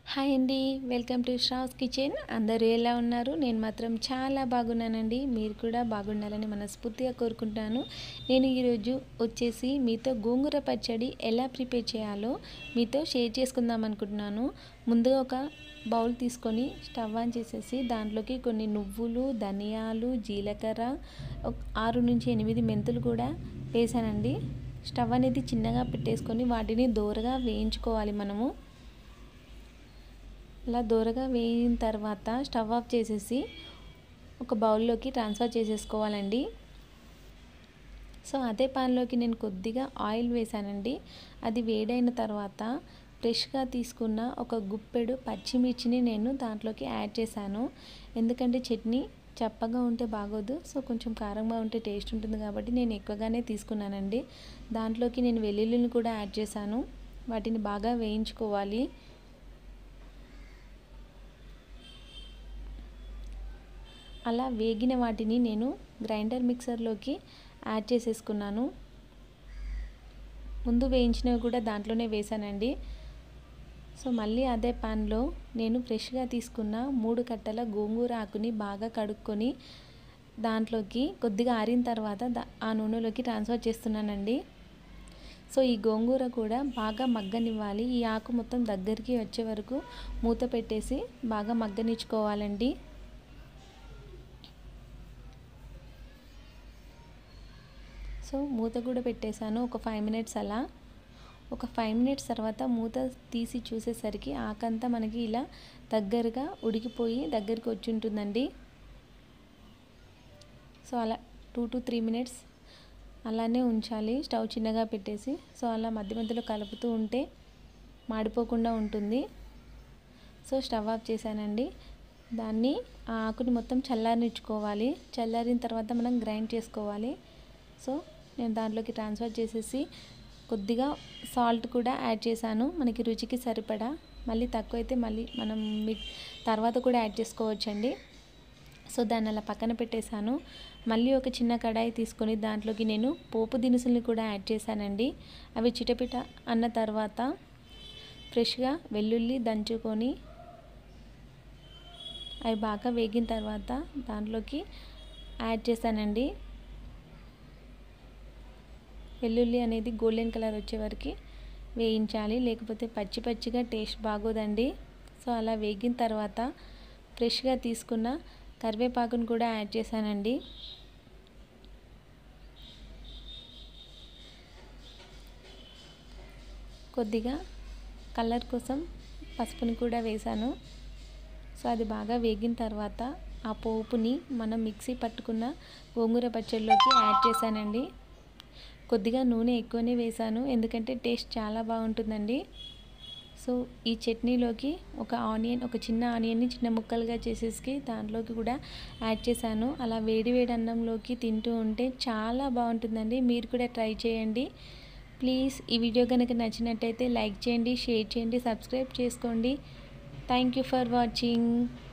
hi అండి welcome to Shravs kitchen అందరూ ఎలా ఉన్నారు నేను మాత్రం చాలా బాగున్నానండి మీరు కూడా బాగుండాలని మనస్ఫూర్తిగా కోరుకుంటాను నేను ఈరోజు వచ్చేసి మీతో గోంగూర పచ్చడి ఎలా ప్రిపేర్ చేయాలో మీతో షేర్ చేసుకుందాం అనుకుంటున్నాను ముందుగా ఒక బౌల్ తీసుకొని స్టవ్ ఆన్ చేసేసి దాంట్లోకి కొన్ని నువ్వులు ధనియాలు జీలకర్ర ఒక ఆరు నుంచి ఎనిమిది మెంతులు కూడా వేసానండి స్టవ్ అనేది చిన్నగా పెట్టేసుకొని వాటిని దోరగా వేయించుకోవాలి మనము ఇలా దూరగా వేయిన తర్వాత స్టవ్ ఆఫ్ చేసేసి ఒక బౌల్లోకి ట్రాన్స్ఫర్ చేసేసుకోవాలండి సో అదే పాన్లోకి నేను కొద్దిగా ఆయిల్ వేసానండి అది వేడైన తర్వాత ఫ్రెష్గా తీసుకున్న ఒక గుప్పెడు పచ్చిమిర్చిని నేను దాంట్లోకి యాడ్ చేశాను ఎందుకంటే చట్నీ చప్పగా ఉంటే బాగోదు సో కొంచెం కారంగా ఉంటే టేస్ట్ ఉంటుంది కాబట్టి నేను ఎక్కువగానే తీసుకున్నానండి దాంట్లోకి నేను వెల్లుల్లిని కూడా యాడ్ చేశాను వాటిని బాగా వేయించుకోవాలి అలా వేగిన వాటిని నేను గ్రైండర్ మిక్సర్లోకి యాడ్ చేసేసుకున్నాను ముందు వేయించినవి కూడా దాంట్లోనే వేసానండి సో మళ్ళీ అదే పాన్లో నేను ఫ్రెష్గా తీసుకున్న మూడు కట్టల గోంగూర ఆకుని బాగా కడుక్కొని దాంట్లోకి కొద్దిగా ఆరిన తర్వాత ఆ నూనెలోకి ట్రాన్స్ఫర్ చేస్తున్నానండి సో ఈ గోంగూర కూడా బాగా మగ్గనివ్వాలి ఈ ఆకు మొత్తం దగ్గరికి వచ్చే వరకు మూత పెట్టేసి బాగా మగ్గనిచ్చుకోవాలండి సో మూత కూడా పెట్టేశాను ఒక ఫైవ్ మినిట్స్ అలా ఒక ఫైవ్ మినిట్స్ తర్వాత మూత తీసి చూసేసరికి ఆకంతా మనకి ఇలా దగ్గరగా ఉడికిపోయి దగ్గరికి వచ్చి ఉంటుందండి సో అలా టూ టు త్రీ మినిట్స్ అలానే ఉంచాలి స్టవ్ చిన్నగా పెట్టేసి సో అలా మధ్య మధ్యలో కలుపుతూ ఉంటే మాడిపోకుండా ఉంటుంది సో స్టవ్ ఆఫ్ చేశానండి దాన్ని ఆ ఆకుని మొత్తం చల్లారించుకోవాలి చల్లారిన తర్వాత మనం గ్రైండ్ చేసుకోవాలి సో నేను దాంట్లోకి ట్రాన్స్ఫర్ చేసేసి కొద్దిగా సాల్ట్ కూడా యాడ్ చేశాను మనకి రుచికి సరిపడా మళ్ళీ తక్కువైతే మళ్ళీ మనం తర్వాత కూడా యాడ్ చేసుకోవచ్చండి సో దాన్ని అలా పక్కన పెట్టేశాను మళ్ళీ ఒక చిన్న కడాయి తీసుకొని దాంట్లోకి నేను పోపు దినుసుల్ని కూడా యాడ్ చేశానండి అవి చిటపిట అన్న తర్వాత ఫ్రెష్గా వెల్లుల్లి దంచుకొని అవి బాగా వేగిన తర్వాత దాంట్లోకి యాడ్ చేశానండి వెల్లుల్లి అనేది గోల్డెన్ కలర్ వచ్చే వరకు వేయించాలి లేకపోతే పచ్చి పచ్చిగా టేస్ట్ బాగోదండి సో అలా వేగిన తర్వాత ఫ్రెష్గా తీసుకున్న కరివేపాకును కూడా యాడ్ చేశానండి కొద్దిగా కలర్ కోసం పసుపుని కూడా వేశాను సో అది బాగా వేగిన తర్వాత ఆ పోపుని మనం మిక్సీ పట్టుకున్న గోంగూర పచ్చడిలోకి యాడ్ చేశానండి కొద్దిగా నూనె ఎక్కువనే వేశాను ఎందుకంటే టేస్ట్ చాలా బాగుంటుందండి సో ఈ చట్నీలోకి ఒక ఆనియన్ ఒక చిన్న ఆనియన్ని చిన్న ముక్కలుగా చేసేసి దాంట్లోకి కూడా యాడ్ చేశాను అలా వేడి వేడి అన్నంలోకి తింటూ ఉంటే చాలా బాగుంటుందండి మీరు కూడా ట్రై చేయండి ప్లీజ్ ఈ వీడియో కనుక నచ్చినట్టయితే లైక్ చేయండి షేర్ చేయండి సబ్స్క్రైబ్ చేసుకోండి థ్యాంక్ యూ ఫర్ వాచింగ్